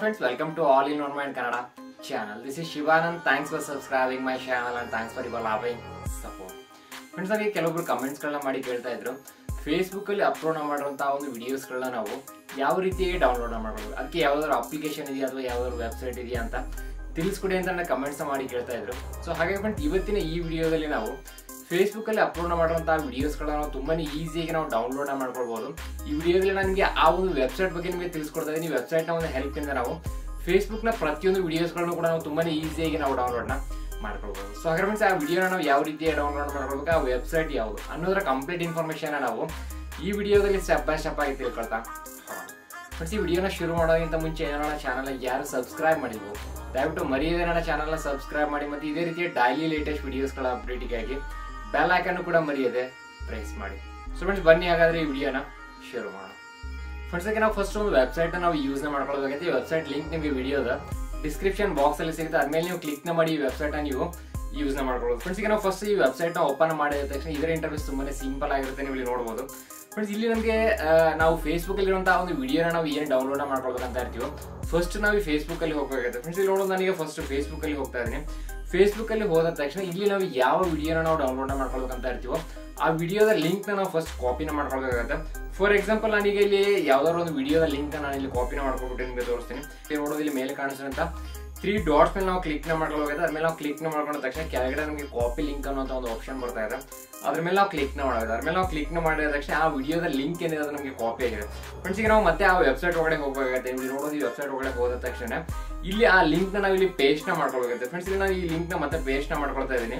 friends, welcome to All in One Mind Kannada channel. This is Shivanand. Thanks for subscribing my channel and thanks for your loving support. Friends ನನಗೆ ಕೆಲವೊಬ್ರು ಕಮೆಂಟ್ಸ್ಗಳನ್ನ ಮಾಡಿ ಕೇಳ್ತಾ ಇದ್ರು ಫೇಸ್ಬುಕ್ಕಲ್ಲಿ upload ಮಾಡಿರುವಂತಹ ಒಂದು ವಿಡಿಯೋಸ್ಗಳನ್ನ ನಾವು ಯಾವ ರೀತಿಯಾಗಿ ಡೌನ್ಲೋಡ್ ಮಾಡಬಹುದು ಅದಕ್ಕೆ ಯಾವ್ದಾದ್ರು ಅಪ್ಲಿಕೇಶನ್ ಇದೆಯಾ ಅಥವಾ ಯಾವ್ದಾದ್ರು ವೆಬ್ಸೈಟ್ ಇದೆಯಾ ಅಂತ ತಿಳಿಸ್ಕೊಡಿ ಅಂತ ನನ್ನ ಕಮೆಂಟ್ಸ್ ಮಾಡಿ ಕೇಳ್ತಾ ಇದ್ರು ಸೊ ಹಾಗೆ ಫ್ರೆಂಡ್ಸ್ ಇವತ್ತಿನ ಈ ವಿಡಿಯೋದಲ್ಲಿ ನಾವು ಫೇಸ್ಬುಕ್ ಅಲ್ಲಿ ಅಪ್ಲೋಡ್ ಮಾಡುವಂತಹ ವಿಡಿಯೋಸ್ಗಳನ್ನ ನಾವು ತುಂಬಾನೇ ಈಸಿಯಾಗಿ ನಾವು ಡೌನ್ಲೋಡ್ ಮಾಡ್ಕೊಳ್ಬಹುದು ಈ ವಿಡಿಯೋದಲ್ಲಿ ನಾನು ನಿಮಗೆ ಆ ಒಂದು ವೆಬ್ಸೈಟ್ ಬಗ್ಗೆ ನಿಮಗೆ ತಿಳಿಸ್ಕೊಡ್ತಾ ಇದ್ದೀನಿ ಈ ವೆಬ್ಸೈಟ್ ನ ಒಂದು ಹೆಲ್ಪ್ ಇಂದ ನಾವು ಫೇಸ್ಬುಕ್ ನ ಪ್ರತಿಯೊಂದು ವಿಡಿಯೋಸ್ಗಳನ್ನು ಕೂಡ ನಾವು ತುಂಬಾನೇ ಈಸಿಯಾಗಿ ನಾವು ಡೌನ್ಲೋಡ್ ನ ಮಾಡ್ಕೊಳ್ಬಹುದು ಸೊ ಹಾಗಾದ್ರೆ ಫ್ರೆಂಡ್ಸ್ ಆ ವಿಡಿಯೋನ ನಾವು ಯಾವ ರೀತಿಯಾಗಿ ಡೌನ್ಲೋಡ್ ಮಾಡ್ಕೊಳ್ಬೇಕು ಆ ವೆಬ್ಸೈಟ್ ಯಾವುದು ಅನ್ನೋದರ ಕಂಪ್ಲೀಟ್ ಇನ್ಫಾರ್ಮೇಶನ್ ನಾವು ಈ ವಿಡಿಯೋದಲ್ಲಿ ಸ್ಟೆಪ್ ಬೈ ಸ್ಟೆಪ್ ಆಗಿ ತಿಳ್ಕೊಳ್ತಾ ಫ್ರೆಂಡ್ಸ್ ಈ ವಿಡಿಯೋನ ಶುರು ಮಾಡೋದಕ್ಕಿಂತ ಮುಂಚೆ ನನ್ನ ಚಾನಲ್ ಯಾರು ಸಬ್ಸ್ಕ್ರೈಬ್ ಮಾಡಿದ್ವು ದಯವಿಟ್ಟು ಮರೆಯದೆ ನನ್ನ ಚಾನಲ್ನ ಸಬ್ಸ್ಕ್ರೈಬ್ ಮಾಡಿ ಮತ್ತು ಇದೇ ರೀತಿಯ ಡೈಲಿ ಲೇಟೆಸ್ಟ್ ವಿಡಿಯೋಸ್ಗಳ ಅಪ್ಡೇಟಿಗಾಗಿ ಬೆಲ್ ಐಕನ್ ಕೂಡ ಮರೆಯದೆ ಪ್ರೆಸ್ ಮಾಡಿ ಸೊ ಫ್ರೆಂಡ್ಸ್ ಬನ್ನಿ ಹಾಗಾದ್ರೆ ಈ ವಿಡಿಯೋನ ಶುರು ಮಾಡೋಣ ಫ್ರೆಂಡ್ಸ್ ನಾವು ಫಸ್ಟ್ ಒಂದು ವೆಬ್ಸೈಟ್ ನಾವು ಯೂಸ್ ಮಾಡ್ಕೊಳ್ಬೇಕಾಗುತ್ತೆ ಈ ವೆಬ್ಸೈಟ್ ಲಿಂಕ್ ನಿಮಗೆ ವಿಡಿಯೋದ ಡಿಸ್ಕ್ರಿಪ್ಷನ್ ಬಾಕ್ಸ್ ಅಲ್ಲಿ ಸಿಗುತ್ತೆ ಅದ್ಮೇಲೆ ನೀವು ಕ್ಲಿಕ್ ಮಾಡಿ ಈ ವೆಬ್ಸೈಟ್ ನೀವು ಯೂಸ್ ಮಾಡ್ಕೊಳ್ಳೋದು ಫ್ರೆಂಡ್ಸ್ ಈಗ ನಾವು ಫಸ್ಟ್ ಈ ವೆಬ್ಸೈಟ್ ನ ಓಪನ್ ಮಾಡಿದ ತಕ್ಷಣ ಇದರ ಇಂಟರ್ಫೇಸ್ ತುಂಬಾನೇ ಸಿಂಪಲ್ ಆಗಿರುತ್ತೆ ನೀವು ಇಲ್ಲಿ ನೋಡಬಹುದು ಫ್ರೆಂಡ್ಸ್ ಇಲ್ಲಿ ನಮಗೆ ನಾವು ಫೇಸ್ಬುಕ್ ಅಲ್ಲಿ ಇರುವಂತಹ ಒಂದು ವಿಡಿಯೋನ ನಾವು ಏನು ಡೌನ್ಲೋಡ್ ಮಾಡ್ಕೊಳ್ಬೇಕಂತ ಇರ್ತೀವೋ ಫಸ್ಟ್ ನಾವು ಈ ಫೇಸ್ಬುಕ್ ಅಲ್ಲಿ ಹೋಗಬೇಕಾಗುತ್ತೆ ಫ್ರೆಂಡ್ಸ್ ಇಲ್ಲಿ ನೋಡೋದು ನನಗೆ ಫಸ್ಟ್ ಫೇಸ್ಬುಕ್ ಅಲ್ಲಿ ಹೋಗ್ತಾ ಇದ್ದೀನಿ ಫೇಸ್ಬುಕ್ ಅಲ್ಲಿ ಹೋದ ತಕ್ಷಣ ಇಲ್ಲಿ ನಾವು ಯಾವ ವಿಡಿಯೋನ ನಾವು ಡೌನ್ಲೋಡ್ ಮಾಡ್ಕೊಳ್ಬೇಕಂತ ಇರ್ತೀವೋ ಆ ವಿಡಿಯೋದ ಲಿಂಕ್ ನಾವು ಫಸ್ಟ್ ಕಾಪಿನ ಮಾಡ್ಕೊಳ್ಬೇಕಾಗುತ್ತೆ ಫಾರ್ ಎಕ್ಸಾಂಪಲ್ ನನಗೆ ಇಲ್ಲಿ ಯಾವ್ದಾದ್ರು ಒಂದು ವಿಡಿಯೋದ ಲಿಂಕ್ ನಾನು ಇಲ್ಲಿ ಕಾಪಿನ ಮಾಡ್ಕೊಬಿಟ್ಟು ನಿಮಗೆ ತೋರಿಸ್ತೀನಿ ಇಲ್ಲಿ ನೋಡೋದು ಇಲ್ಲಿ ಮೇಲೆ ಕಾಣಿಸುವಂತ ತ್ರೀ ಡಾಟ್ಸ್ ಮೇಲೆ ನಾವು ಕ್ಲಿಕ್ ನ ಮಾಡ್ಕೊಳ್ಬೇಕಾಗುತ್ತೆ ಅದ್ರ ಮೇಲೆ ನಾವು ಕ್ಲಿಕ್ ನ ಮಾಡ್ಕೊಂಡ ತಕ್ಷಣ ಕೆಳಗಡೆ ನಮಗೆ ಕಾಪಿ ಲಿಂಕ್ ಅನ್ನೋ ಒಂದು ಆಪ್ಷನ್ ಬರ್ತಾ ಇದೆ ಅದ್ರ ಮೇಲೆ ನಾವು ಕ್ಲಿಕ್ ನ ಮಾಡೋದು ಅದ್ರ ಮೇಲೆ ನಾವು ಕ್ಲಿಕ್ ನ ಮಾಡಿದ ತಕ್ಷಣ ಆ ವಿಡಿಯೋದ ಲಿಂಕ್ ಏನಿದೆ ಅದು ನಮಗೆ ಕಾಪಿ ಆಗಿದೆ ಫ್ರೆಂಡ್ಸ್ ಈಗ ನಾವು ಮತ್ತೆ ಆ ವೆಬ್ಸೈಟ್ ಒಳಗಡೆ ಹೋಗಬೇಕಾಗುತ್ತೆ ಇಲ್ಲಿ ನೋಡೋದು ಈ ವೆಬ್ಸೈಟ್ ಒಳಗಡೆ ಹೋದ ತಕ್ಷಣ ಇಲ್ಲಿ ಆ ಲಿಂಕ್ ನ ನಾವು ಇಲ್ಲಿ ಪೇಸ್ಟ್ ನ ಮಾಡ್ಕೊಳ್ಬೇಕಾಗುತ್ತೆ ಫ್ರೆಂಡ್ಸ್ ಇಲ್ಲಿ ನಾವು ಈ ಲಿಂಕ್ ನ ಮತ್ತೆ ಪೇಸ್ಟ್ ನ ಮಾಡ್ಕೊಳ್ತಾ ಇದ್ದೀನಿ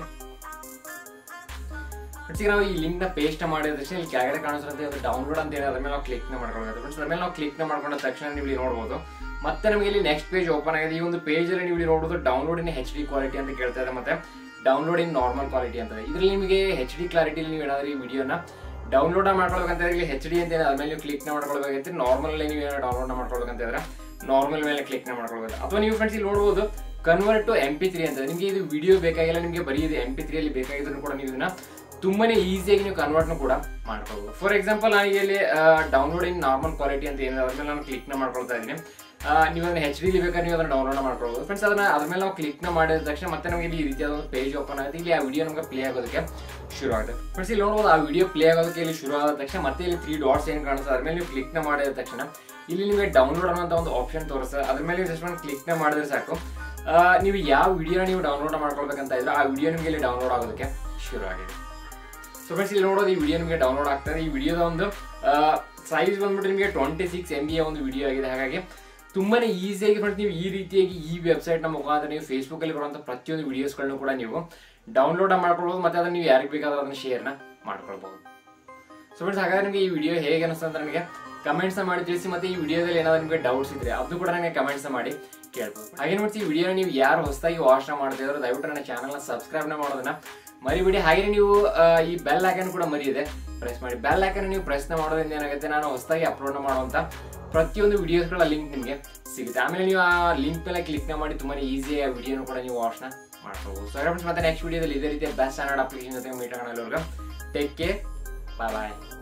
ಫ್ರೆಂಡ್ಸ್ ಈಗ ನಾವು ಈ ಲಿಂಕ್ ನ ಪೇಸ್ಟ್ ಮಾಡಿದ ತಕ್ಷಣ ಇಲ್ಲಿ ಕೆಳಗಡೆ ಕಾಣಿಸುತ್ತೆ ಅದು ಡೌನ್ಲೋಡ್ ಅಂತ ಹೇಳಿ ಅದ್ರ ಮೇಲೆ ನಾವು ಕ್ಲಿಕ್ ನ ಮಾಡ್ಕೊಳ್ಬೇಕು ಫ್ರೆಂಡ್ಸ್ ಅದ್ರ ಮೇಲೆ ನಾವು ಕ್ಲಿಕ್ ನ ಮಾಡ್ಕೊಂಡ ತಕ್ಷಣ ನೀವು ಇಲ್ಲಿ ನೋಡಬಹುದು ಮತ್ತೆ ನಮಗೆ ಇಲ್ಲಿ ನೆಕ್ಸ್ಟ್ ಪೇಜ್ ಓಪನ್ ಆಗಿದೆ ಈ ಒಂದು ಪೇಜ್ ಅಲ್ಲಿ ನೀವು ಇಲ್ಲಿ ನೋಡೋದು download in H D quality ಅಂತ ಕೇಳ್ತಾ ಇದೆ ಮತ್ತೆ ಡೌನ್ಲೋಡ್ ಇನ್ ನಾರ್ಮಲ್ ಕ್ವಾಲಿಟಿ ಅಂತ ಇದರಲ್ಲಿ ನಿಮಗೆ ಹೆಚ್ ಡಿ ಕ್ಲಾರಿಟಿ ನೀವು ಏನಾದ್ರು ಈ ವಿಡಿಯೋನ ಡೌನ್ಲೋಡ್ ಮಾಡ್ಕೊಳ್ಬೇಕಂತ ಇಲ್ಲಿ ಹೆಚ್ ಡಿ ಅಂತ ಅದ್ರ ಮೇಲೆ ನೀವು ಕ್ಲಿಕ್ ನ ಮಾಡ್ಕೊಳ್ಬೇಕಾಗಿತ್ತು ನಾರ್ಮಲ್ ನೀವು ಏನೋ ಡೌನ್ಲೋಡ್ ಮಾಡ್ಕೊಳ್ಬೇಕಂತ ಇದ್ರೆ ನಾರ್ಮಲ್ ಮೇಲೆ ಕ್ಲಿಕ್ ನ ಮಾಡ್ಕೊಳ್ಬೇಕು ಅಥವಾ ನೀವು ಫ್ರೆಂಡ್ಸ್ ಇಲ್ಲಿ ನೋಡಬಹುದು convert to M P three ಅಂತ ನಿಮಗೆ ಇದು ವಿಡಿಯೋ ಬೇಕಾಗಿಲ್ಲ ನಿಮಗೆ ಬರೀ ಇದು ಎಂ ಪಿ ತ್ರೀ ಅಲ್ಲಿ ಬೇಕಾಗಿದ್ರು ಕೂಡ ನೀವು ಇದನ್ನ ತುಂಬಾನೇ ಈಸಿಯಾಗಿ ನೀವು ಕನ್ವರ್ಟ್ ಕೂಡ ಮಾಡ್ಕೊಳ್ಬಹುದು ಫಾರ್ ಎಕ್ಸಾಂಪಲ್ ನಾನು ಇಲ್ಲಿ ಡೌನ್ಲೋಡ್ ಇನ್ ನಾರ್ಮಲ್ ಕ್ವಾಲಿಟಿ ಅಂತ ಏನಿದೆ ಅದ್ರ ಮೇಲೆ ನಾನು ಕ್ಲಿಕ್ ನ ಮಾಡ್ಕೊಳ್ತಾ ಇದ್ದೀನಿ ನೀವು ಅದನ್ನ ಹೆಚ್ ಡಿ ಬೇಕಾದ್ರೆ ನೀವು ಅದನ್ನ ಡೌನ್ಲೋಡ್ ಮಾಡ್ಕೊಳ್ಬಹುದು ಫ್ರೆಂಡ್ಸ್ ಅದನ್ನ ಅದ್ರ ಮೇಲೆ ನಾವು ಕ್ಲಿಕ್ ನ ಮಾಡಿದ ತಕ್ಷಣ ಮತ್ತೆ ನಮಗೆ ಇಲ್ಲಿ ಈ ರೀತಿಯಾದ ಒಂದು ಪೇಜ್ ಓಪನ್ ಆಗುತ್ತೆ ಇಲ್ಲಿ ಆ ವಿಡಿಯೋ ನಮಗೆ ಪ್ಲೇ ಆಗೋದಕ್ಕೆ ಶುರು ಆಗುತ್ತೆ ಫ್ರೆಂಡ್ಸ್ ಇಲ್ಲಿ ನೋಡಬಹುದು ಆ ವಿಡಿಯೋ ಪ್ಲೇ ಆಗೋದಕ್ಕೆ ಇಲ್ಲಿ ಶುರು ಆದ ತಕ್ಷಣ ಮತ್ತೆ ಇಲ್ಲಿ ತ್ರೀ ಡಾಟ್ಸ್ ಏನು ಕಾಣಿಸುತ್ತೆ ಅದ್ರ ಮೇಲೆ ನೀವು ಕ್ಲಿಕ್ ನ ಮಾಡಿದ ತಕ್ಷಣ ಇಲ್ಲಿ ನಿಮಗೆ ಡೌನ್ಲೋಡ್ ಅನ್ನೋ ಒಂದು ಆಪ್ಷನ್ ತೋರಿಸ್ತದೆ ಅದ್ರ ಮೇಲೆ ಜಸ್ಟ್ ಒಂದು ಕ್ಲಿಕ್ ನ ಮಾಡಿದ್ರೆ ಸಾಕು ನೀವು ಯಾವ ವಿಡಿಯೋನ ನೀವು ಡೌನ್ಲೋಡ್ ಮಾಡ್ಕೊಳ್ಬೇಕಂತ ಇದ್ರೆ ಆ ವಿಡಿಯೋ ನಿಮಗೆ ಇಲ್ಲಿ ಡೌನ್ಲೋಡ್ ಆಗೋದಕ್ಕೆ ಶುರು ಆಗಿದೆ ಸೊ ಫ್ರೆಂಡ್ಸ್ ಇಲ್ಲಿ ನೋಡೋದು ಈ ವಿಡಿಯೋ ನಿಮಗೆ ಡೌನ್ಲೋಡ್ ಆಗ್ತದೆ ಈ ವಿಡಿಯೋದ ಒಂದು ಸೈಜ್ ಬಂದ್ಬಿಟ್ಟು ನಿಮಗೆ ಟ್ವೆಂಟಿ ಸಿಕ್ಸ್ ಎಂ ಬಿ ಒಂದು ವಿಡಿಯೋ ಆಗಿದೆ ಹಾಗಾಗಿ ತುಂಬಾನೇ ಈಸಿಯಾಗಿ ಫ್ರೆಂಡ್ಸ್ ನೀವು ಈ ರೀತಿಯಾಗಿ ಈ ವೆಬ್ಸೈಟ್ ನ ಮುಖಾಂತರ ನೀವು ಫೇಸ್ಬುಕ್ ಅಲ್ಲಿ ಬರುವಂತ ಪ್ರತಿಯೊಂದು ವಿಡಿಯೋಸ್ಗಳನ್ನು ಕೂಡ ನೀವು ಡೌನ್ಲೋಡ್ ಮಾಡ್ಕೊಳ್ಬಹುದು ಮತ್ತೆ ಅದನ್ನ ನೀವು ಯಾರಿಗೆ ಬೇಕಾದ್ರೂ ಅದನ್ನ ಶೇರ್ ನ ಮಾಡ್ಕೊಳ್ಬಹುದು ಸೊ ಫ್ರೆಂಡ್ಸ್ ಹಾಗಾದ್ರೆ ನಿಮಗೆ ಈ ವಿಡಿಯೋ ಹೇಗೆ ಅನಿಸ್ತು ಅಂತ ನನಗೆ ಕಮೆಂಟ್ಸ್ ಮಾಡಿ ತಿಳಿಸಿ ಮತ್ತೆ ಈ ವಿಡಿಯೋದಲ್ಲಿ ಏನಾದ್ರು ನಿಮಗೆ ಡೌಟ್ಸ್ ಇದ್ರೆ ಅದು ಕೂಡ ನನಗೆ ಕಮೆಂಟ್ಸ್ ಮಾಡಿ ಕೇಳ್ಬೋದು ಹಾಗೆ ನೋಡಿ ಈ ವಿಡಿಯೋನ ನೀವು ಯಾರು ಹೊಸದಾಗಿ ವಾಚ್ ಮಾಡ್ತಿದ್ರು ದಯವಿಟ್ಟು ನನ್ನ ಚಾನಲ್ನ ಸಬ್ಸ್ಕ್ರೈಬ್ ನ ಮಾಡೋದನ್ನ ಮರಿಬಿಡಿ ಹಾಗೆ ನೀವು ಈ ಬೆಲ್ ಐಕನ್ ಕೂಡ ಮರಿಯಿದೆ ಪ್ರೆಸ್ ಮಾಡಿ ಬೆಲ್ ಐಕನ್ ನೀವು ಪ್ರೆಸ್ ಮಾಡೋದ್ರಿಂದ ಏನಾಗುತ್ತೆ ನಾನು ಹೊಸದಾಗಿ ಅಪ್ಲೋಡ್ ಮಾಡುವಂತ ಪ್ರತಿಯೊಂದು ವಿಡಿಯೋಸ್ಗಳ ಲಿಂಕ್ ನಿಮಗೆ ಸಿಗುತ್ತೆ ಆಮೇಲೆ ನೀವು ಆ ಲಿಂಕ್ ಮೇಲೆ ಕ್ಲಿಕ್ ಮಾಡಿ ತುಂಬಾ ಈಸಿ ಆ ವಿಡಿಯೋನು ಕೂಡ ನೀವು ವಾಚ್ನ ಮಾಡ್ಕೋಬಹುದು ಸೊ ಮತ್ತೆ ನೆಕ್ಸ್ಟ್ ವಿಡಿಯೋದಲ್ಲಿ ಇದೇ ರೀತಿಯ ಬೆಸ್ಟ್ ಸ್ಟ್ಯಾಂಡರ್ಡ್ ಅಪ್ಲಿಕೇಶನ್ ಜೊತೆ ಮೀಟ್ ಆಗೋಣ ಟೇಕ್ ಕೇರ್ ಬಾಯ್ ಬಾಯ್